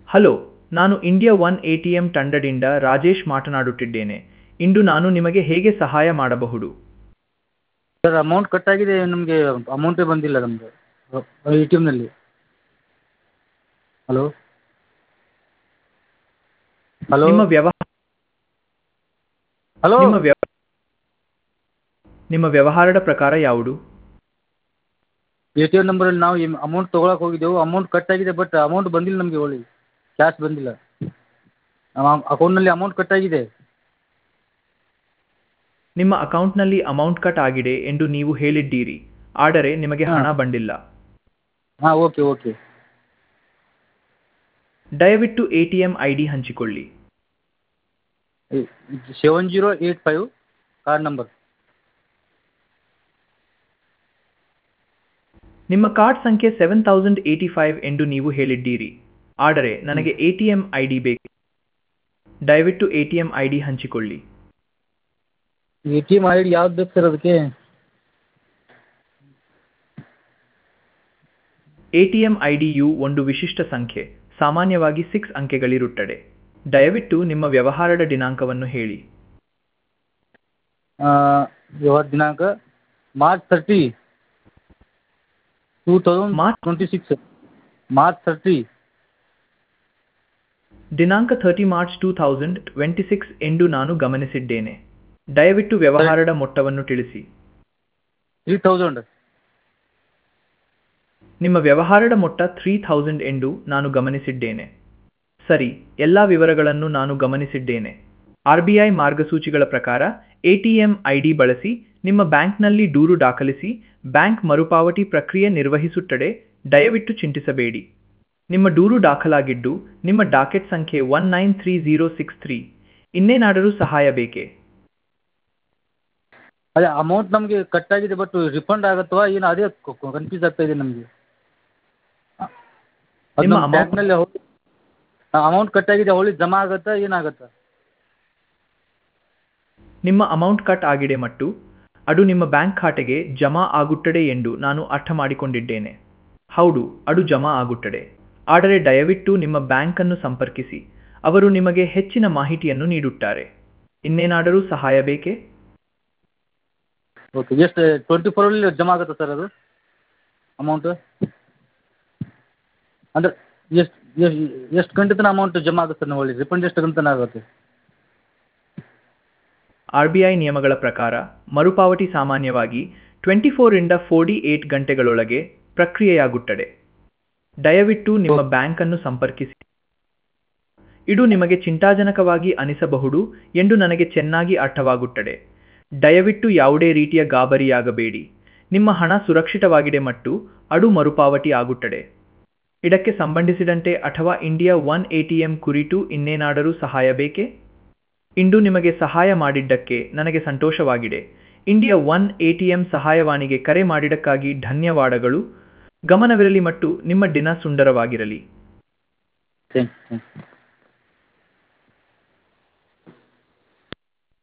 hello ನಾನು India one A T M ತಂಡದಿಂದ ರಾಜೇಶ್ ಮಾತನಾಡುತ್ತಿದ್ದೇನೆ ಇಂದು ನಾನು ನಿಮಗೆ ಹೇಗೆ ಸಹಾಯ ಮಾಡಬಹುದು ಸರ್ ಅಮೌಂಟ್ ಕಟ್ಟಾಗಿದೆ ನಮಗೆ ಅಮೌಂಟೇ ಬಂದಿಲ್ಲ ನಮಗೆ ಎ ಟಿ ಎಮ್ನಲ್ಲಿ ಹಲೋ ಹಲೋ ನಿಮ್ಮ ವ್ಯವ ಹಲೋ ನಿಮ್ಮ ವ್ಯವ ನಿಮ್ಮ ವ್ಯವಹಾರದ ಪ್ರಕಾರ ಯಾವುದು ಎ ಟಿ ಎಮ್ ನಂಬರಲ್ಲಿ ನಾವು ಅಮೌಂಟ್ ತೊಗೊಳಕ್ಕೆ ಹೋಗಿದ್ದೆವು ಅಮೌಂಟ್ ಕಟ್ಟಾಗಿದೆ ಬಟ್ ಅಮೌಂಟ್ ಬಂದಿಲ್ಲ ನಮಗೆ ಹೊಳ್ಳಿ ಕ್ಯಾಶ್ ಬಂದಿಲ್ಲ ಅಕೌಂಟ್ನಲ್ಲಿ ಅಮೌಂಟ್ ಕಟ್ಟಾಗಿದೆ ನಿಮ್ಮ ಅಕೌಂಟ್ನಲ್ಲಿ ಅಮೌಂಟ್ ಕಟ್ ಆಗಿದೆ ಎಂದು ನೀವು ಹೇಳಿದ್ದೀರಿ ಆದರೆ ನಿಮಗೆ ಹಣ ಬಂದಿಲ್ಲ ಹಾಂ ಓಕೆ ಓಕೆ ದಯವಿಟ್ಟು A T M I D ಹಂಚಿಕೊಳ್ಳಿ seven zero eight five card number ನಿಮ್ಮ ಕಾರ್ಡ್ ಸಂಖ್ಯೆ ಸೆವೆನ್ ತೌಸಂಡ್ ಏಯ್ಟಿ ಫೈವ್ ಎಂದು ನೀವು ಹೇಳಿದ್ದೀರಿ ಆದರೆ ನನಗೆ A T M I D ಬೇಕು ದಯವಿಟ್ಟು A T M I D ಹಂಚಿಕೊಳ್ಳಿ A T M I D ಯಾವ್ದು ಬೇಕು ಸರ್ ಅದಕ್ಕೆ ಎ ಟಿ ಎಂ ಐ ಡಿಯು ಒಂದು ವಿಶಿಷ್ಟ ಸಂಖ್ಯೆ ಸಾಮಾನ್ಯವಾಗಿ ಸಿಕ್ಸ್ ಅಂಕೆಗಳಿರುತ್ತದೆ ದಯವಿಟ್ಟು ನಿಮ್ಮ ವ್ಯವಹಾರದ ದಿನಾಂಕವನ್ನು ಹೇಳಿ ಇವತ್ತು ದಿನಾಂಕ March thirty two thousand March twenty six March thirty ದಿನಾಂಕ thirty March two thousand twenty six ಎಂದು ನಾನು ಗಮನಿಸಿದ್ದೇನೆ ದಯವಿಟ್ಟು ವ್ಯವಹಾರದ ಮೊತ್ತವನ್ನು ತಿಳಿಸಿ ತ್ರೀ ತೌಸಂಡ್ ನಿಮ್ಮ ವ್ಯವಹಾರದ ಮೊತ್ತ ತ್ರೀ ಥೌಸಂಡ್ ಎಂದು ನಾನು ಗಮನಿಸಿದ್ದೇನೆ ಸರಿ ಎಲ್ಲ ವಿವರಗಳನ್ನು ನಾನು ಗಮನಿಸಿದ್ದೇನೆ ಆರ್ ಬಿ ಐ ಮಾರ್ಗಸೂಚಿಗಳ ಪ್ರಕಾರ A T M I D ಬಳಸಿ ನಿಮ್ಮ ಬ್ಯಾಂಕ್ನಲ್ಲಿ ದೂರು ದಾಖಲಿಸಿ ಬ್ಯಾಂಕ್ ಮರುಪಾವತಿ ಪ್ರಕ್ರಿಯೆ ನಿರ್ವಹಿಸುತ್ತದೆ ದಯವಿಟ್ಟು ಚಿಂತಿಸಬೇಡಿ ನಿಮ್ಮ ದೂರು ದಾಖಲಾಗಿದ್ದು ನಿಮ್ಮ ಡಾಕೆಟ್ ಸಂಖ್ಯೆ one nine three zero six three ಇನ್ನೇನಾದರೂ ಸಹಾಯ ಬೇಕೇ ಅದೇ ಅಮೌಂಟ್ ನಮಗೆ ಕಟ್ಟಾಗಿದೆ ಬಟ್ ರಿಫಂಡ್ ಆಗುತ್ತವಾ ಏನು ಅದೇ ಕನ್ಫ್ಯೂಸ್ ಆಗ್ತಾ ಇದೆ ನಮಗೆ ಅದು ನಿಮ್ಮ ನಮ್ಮ amount- ಬ್ಯಾಂಕ್ನಲ್ಲಿ ಅಮೌಂಟ್ ಕಟ್ಟಾಗಿದೆ ಹೊಳ್ಳಿ ಜಮಾ ಆಗುತ್ತಾ ಏನಾಗುತ್ತಾ ನಿಮ್ಮ ಅಮೌಂಟ್ ಕಟ್ ಆಗಿದೆ ಮತ್ತು ಅದು ನಿಮ್ಮ ಬ್ಯಾಂಕ್ ಖಾತೆಗೆ ಜಮಾ ಆಗುತ್ತದೆ ಎಂದು ನಾನು ಅರ್ಥ ಮಾಡಿಕೊಂಡಿದ್ದೇನೆ ಹೌದು ಅದು ಜಮಾ ಆಗುತ್ತದೆ ಆದರೆ ದಯವಿಟ್ಟು ನಿಮ್ಮ ಬ್ಯಾಂಕನ್ನು ಸಂಪರ್ಕಿಸಿ ಅವರು ನಿಮಗೆ ಹೆಚ್ಚಿನ ಮಾಹಿತಿಯನ್ನು ನೀಡುತ್ತಾರೆ ಇನ್ನೇನಾದರೂ ಸಹಾಯ ಬೇಕೇ ಓಕೆ ಎಷ್ಟು ಟ್ವೆಂಟಿ ಫೋರಲ್ಲಿ ಜಮಾ ಆಗುತ್ತಾ ಸರ್ ಅದು ಅಮೌಂಟು ಅಂದ್ರೆ ಎಷ್ಟು ಎಷ್ಟು ಎಷ್ಟು ಗಂಟೆ ತನಕ ಅಮೌಂಟ್ ಜಮಾ ಆಗುತ್ತೆ ಸರ್ ಹೊಳ್ಳಿ ರಿಫಂಡ್ ಎಷ್ಟು ಗಂಟೆ ತನಕ ಆಗುತ್ತೆ ಆರ್ ಬಿ ಐ ನಿಯಮಗಳ ಪ್ರಕಾರ ಮರುಪಾವತಿ ಸಾಮಾನ್ಯವಾಗಿ ಟ್ವೆಂಟಿ ಫೋರಿಂದ ಫೋರ್ಟಿ ಏಟ್ ಗಂಟೆಗಳೊಳಗೆ ಪ್ರಕ್ರಿಯೆಯಾಗುತ್ತದೆ ದಯವಿಟ್ಟು ನಿಮ್ಮ ಬ್ಯಾಂಕನ್ನು ಸಂಪರ್ಕಿಸಿ ಇದು ನಿಮಗೆ ಚಿಂತಾಜನಕವಾಗಿ ಅನಿಸಬಹುದು ಎಂದು ನನಗೆ ಚೆನ್ನಾಗಿ ಅರ್ಥವಾಗುತ್ತದೆ ದಯವಿಟ್ಟು ಯಾವುದೇ ರೀತಿಯ ಗಾಬರಿಯಾಗಬೇಡಿ ನಿಮ್ಮ ಹಣ ಸುರಕ್ಷಿತವಾಗಿದೆ ಮತ್ತು ಅದು ಮರುಪಾವತಿ ಆಗುತ್ತದೆ ಇದಕ್ಕೆ ಸಂಬಂಧಿಸಿದಂತೆ ಅಥವಾ India one A T M ಕುರಿತು ಇನ್ನೇನಾದರೂ ಸಹಾಯ ಬೇಕೇ ಇಂದು ನಿಮಗೆ ಸಹಾಯ ಮಾಡಿದ್ದಕ್ಕೆ ನನಗೆ ಸಂತೋಷವಾಗಿದೆ India one A T M ಸಹಾಯವಾಣಿಗೆ ಕರೆ ಮಾಡಿದ್ದಕ್ಕಾಗಿ ಧನ್ಯವಾದಗಳು ಗಮನವಿರಲಿ ಮತ್ತು ನಿಮ್ಮ ದಿನ ಸುಂದರವಾಗಿರಲಿ ಥ್ಯಾಂಕ್ ಥ್ಯಾಂಕ್